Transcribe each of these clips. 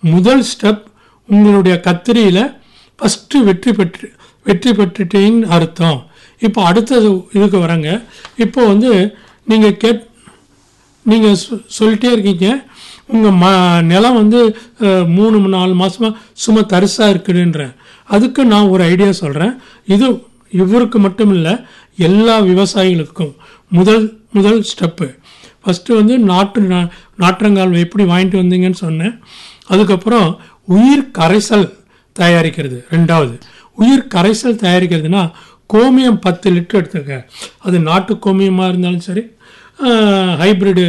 முதல் ஸ்டெப் உங்களுடைய கத்திரியில் ஃபஸ்ட்டு வெற்றி பெற்று வெற்றி பெற்றுட்டீங்கன்னு அர்த்தம் இப்போ அடுத்தது இதுக்கு வரங்க இப்போ வந்து நீங்கள் கேட் நீங்கள் சொல்லிட்டே இருக்கீங்க உங்கள் ம நிலம் வந்து அஹ், மூணு நாலு மாதமாக சும்மா தரிசாக இருக்குதுன்றேன் அதுக்கு நான் ஒரு ஐடியா சொல்கிறேன் இது இவருக்கு மட்டும் இல்லை எல்லா விவசாயிகளுக்கும் முதல் முதல் ஸ்டெப்பு ஃபஸ்ட்டு வந்து நாட்டு நா- நாற்றங்கால் எப்படி வாங்கிட்டு வந்தீங்கன்னு சொன்னேன் அதுக்கப்புறம் உயிர் கரைசல் தயாரிக்கிறது ரெண்டாவது உயிர் கரைசல் தயாரிக்கிறதுனா கோமியம் பத்து லிட்டர் எடுத்துக்க அது நாட்டு கோமியமாக இருந்தாலும் சரி ஹைப்ரிடு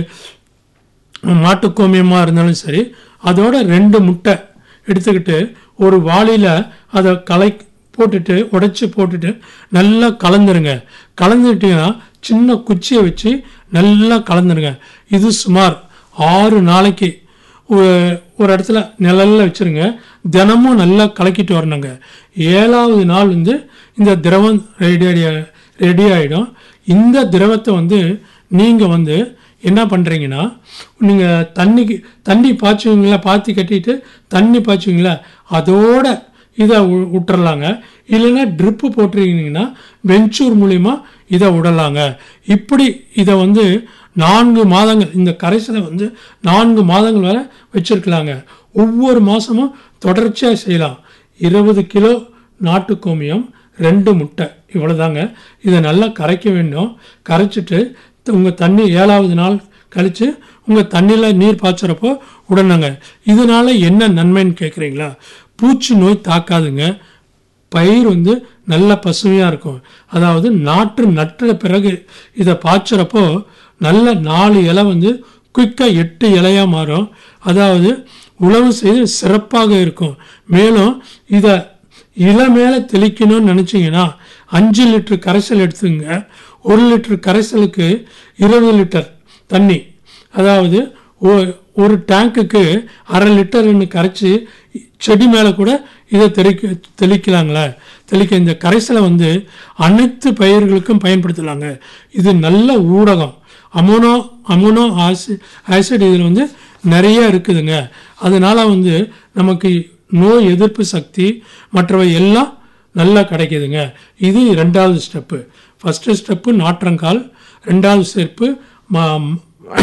மாட்டு கோமியமாக இருந்தாலும் சரி அதோட ரெண்டு முட்டை எடுத்துக்கிட்டு ஒரு வாளியில் அதை கலை போட்டுட்டு உடைச்சி போட்டுட்டு நல்லா கலந்துருங்க கலந்துட்டீங்கன்னா சின்ன குச்சியை வச்சு நல்லா கலந்துருங்க இது சுமார் ஆறு நாளைக்கு ஒரு- ஒரு இடத்துல நிழல்ல வச்சிருங்க தினமும் நல்லா கலக்கிட்டு வரணுங்க ஏழாவது நாள் வந்து இந்த திரவம் ரெடி ரெடி ஆகிடும் இந்த திரவத்தை வந்து நீங்கள் வந்து என்ன பண்ணுறீங்கன்னா நீங்கள் தண்ணிக்கு தண்ணி பாய்ச்சுவீங்களா பாத்தி கட்டிட்டு தண்ணி பாய்ச்சுவீங்களா அதோட இதை வி- விட்டுறலாங்க இல்லைன்னா ட்ரிப்பு போட்டிருக்கீங்கன்னா வெஞ்சூர் மூலிமா இதை விடலாங்க இப்படி இதை வந்து நான்கு மாதங்கள் இந்த கரைசலை வந்து நான்கு மாதங்கள் வரை வச்சிருக்கலாங்க ஒவ்வொரு மாதமும் தொடர்ச்சியாக செய்யலாம் இருபது கிலோ நாட்டு கோமியம் ரெண்டு முட்டை இவ்வளோதாங்க இதை நல்லா கரைக்க வேண்டும் கரைச்சிட்டு உங்கள் தண்ணி ஏழாவது நாள் கழித்து உங்கள் தண்ணியில் நீர் பாய்ச்சறப்போ உடனங்க இதனால என்ன நன்மைன்னு கேட்குறீங்களா பூச்சி நோய் தாக்காதுங்க பயிர் வந்து நல்ல பசுமையாக இருக்கும் அதாவது நாற்று நட்ட பிறகு இதை பாய்ச்சறப்போ நல்ல நாலு இலை வந்து குயிக்காக எட்டு இலையாக மாறும் அதாவது உழவு செய்து சிறப்பாக இருக்கும் மேலும் இதை இலை மேலே தெளிக்கணும்னு நினச்சிங்கன்னா அஞ்சு லிட்டர் கரைசல் எடுத்துங்க ஒரு லிட்டர் கரைசலுக்கு இருபது லிட்டர் தண்ணி அதாவது ஒ- ஒரு டேங்க்குக்கு அரை லிட்டர்னு கரைச்சி செடி மேலே கூட இதை தெளிக்க தெளிக்கலாங்களே தெளிக்க இந்த கரைசலை வந்து அனைத்து பயிர்களுக்கும் பயன்படுத்தலாங்க இது நல்ல ஊடகம் அமோனோ அமோனோ ஆசி ஆசிட் இதில் வந்து நிறைய இருக்குதுங்க அதனால வந்து நமக்கு நோய் எதிர்ப்பு சக்தி மற்றவை எல்லாம் நல்லா கிடைக்குதுங்க இது ரெண்டாவது ஸ்டெப்பு ஃபஸ்ட்டு ஸ்டெப்பு நாற்றங்கால் ரெண்டாவது ஸ்டெப்பு ம-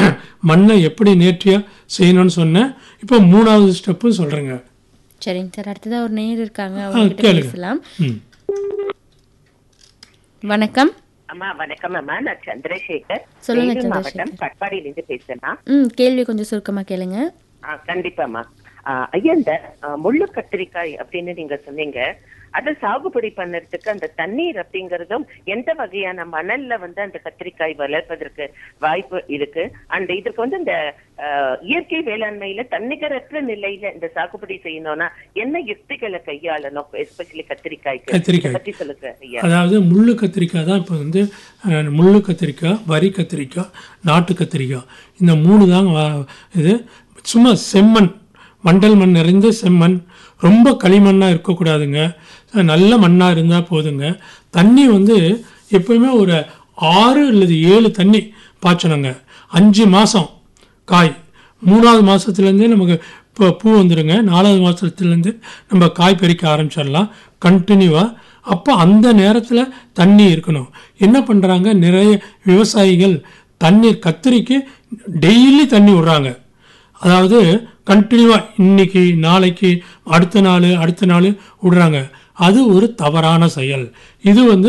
மண்ணை எப்படி நேர்த்தியாக செய்யணும்னு சொன்னேன் இப்போ மூணாவது ஸ்டெப்பு சொல்கிறேங்க சரிங்க சார் அடுத்ததா ஒரு நேயர் இருக்காங்க அவங்க கிட்ட கேளுங்க. பேசலாம் ம் வணக்கம் அம்மா வணக்கம் அம்மா நான் சந்திரசேகர் சொல்லுங்க, வேலூர் சந்திரசேகர். மாவட்டம் கட்பாடியில இருந்து பேசுறேன் ம் கேள்வி கொஞ்சம் சுருக்கமா கேளுங்க ஆ, கண்டிப்பாம்மா ஆ, ஐயா இந்த ஆ, முள்ளு கத்திரிக்காய் அப்படின்னு நீங்க சொன்னீங்க அதை சாகுபடி பண்ணறதுக்கு அந்த தண்ணீர் அப்படிங்கறதும் எந்த வகையான மணல்ல வந்து அந்த கத்திரிக்காய் வளர்ப்பதற்கு வாய்ப்பு இருக்கு அண்ட் இதுக்கு வந்து இந்த ஆ, இயற்கை வேளாண்மையில தன்னிகரற்ற நிலையில இந்த சாகுபடி செய்யணும்னா என்ன யுக்திகளை கையாளணும் எஸ்பெஷலி கத்திரிக்காய்க்கு கத்திரிக்காய். இதை பத்தி சொல்லுங்க ஐயா அதாவது முள்ளு கத்திரிக்காய் தான் இப்போ வந்து அஹ், முள்ளு கத்திரிக்காய் வரி கத்திரிக்காய் நாட்டு கத்திரிக்காய் இந்த மூணு தாங்க வா- இது சும்மா செம்மண் மண்டல் மண் நிறைந்த செம்மண் ரொம்ப களிமண்ணாக இருக்கக்கூடாதுங்க அஹ், நல்ல மண்ணாக இருந்தால் போதுங்க தண்ணி வந்து எப்பயுமே ஒரு ஆறு அல்லது ஏழு தண்ணி பாய்ச்சணுங்க அஞ்சு மாதம் காய் மூணாவது மாதத்துலேருந்தே நமக்கு இப்போ பூ வந்துடுங்க நாலாவது மாதத்துலேருந்து நம்ம காய் பறிக்க ஆரம்பிச்சிடலாம் கண்டினியூவாக அப்போ அந்த நேரத்தில் தண்ணி இருக்கணும் என்ன பண்ணுறாங்க நிறைய விவசாயிகள் தண்ணீர் கத்திரிக்கு டெய்லி தண்ணி விடுறாங்க அதாவது கண்டினியூவாக இன்னைக்கு நாளைக்கு அடுத்த நாள் அடுத்த நாள் விடுறாங்க அது ஒரு தவறான செயல் இது வந்து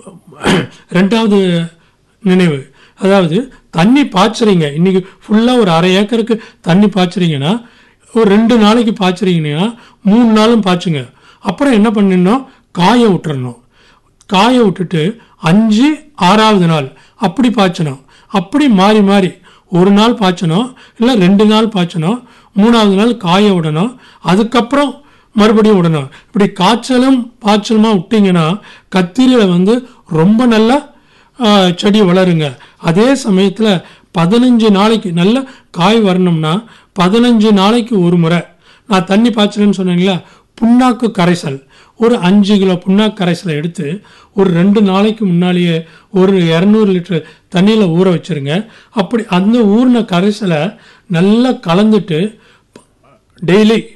ரெண்டாவது நினைவு அதாவது தண்ணி பாய்ச்சுறீங்க இன்னைக்கு ஃபுல்லாக ஒரு அரை ஏக்கருக்கு தண்ணி பாய்ச்சுறீங்கன்னா ஒரு ரெண்டு நாளைக்கு பாய்ச்சுறீங்கன்னா மூணு நாளும் பாய்ச்சுங்க அப்புறம் என்ன பண்ணிடணும் காய விட்டுறணும் காய விட்டுட்டு அஞ்சு ஆறாவது நாள் அப்படி பாய்ச்சணும் அப்படி மாறி மாறி ஒரு நாள் பாய்ச்சணும் இல்லை ரெண்டு நாள் பாய்ச்சணும் மூணாவது நாள் காய விடணும் அதுக்கப்புறம் மறுபடியும் விடணும் இப்படி காய்ச்சலும் பாய்ச்சலுமா விட்டீங்கன்னா கத்திரியில் வந்து ரொம்ப நல்லா ஆ, செடி வளருங்க அதே சமயத்தில் பதினஞ்சு நாளைக்கு நல்ல காய் வரணும்னா பதினஞ்சு நாளைக்கு ஒரு முறை நான் தண்ணி பாய்ச்சலன்னு சொன்னீங்களா புண்ணாக்கு கரைசல் ஒரு அஞ்சு கிலோ புண்ணாக்கு கரைசலை எடுத்து ஒரு ரெண்டு நாளைக்கு முன்னாலேயே ஒரு இரநூறு லிட்டர் தண்ணியில் ஊற வச்சிருங்க அப்படி அந்த ஊறின கரைசலை நல்லா கலந்துட்டு டெய்லி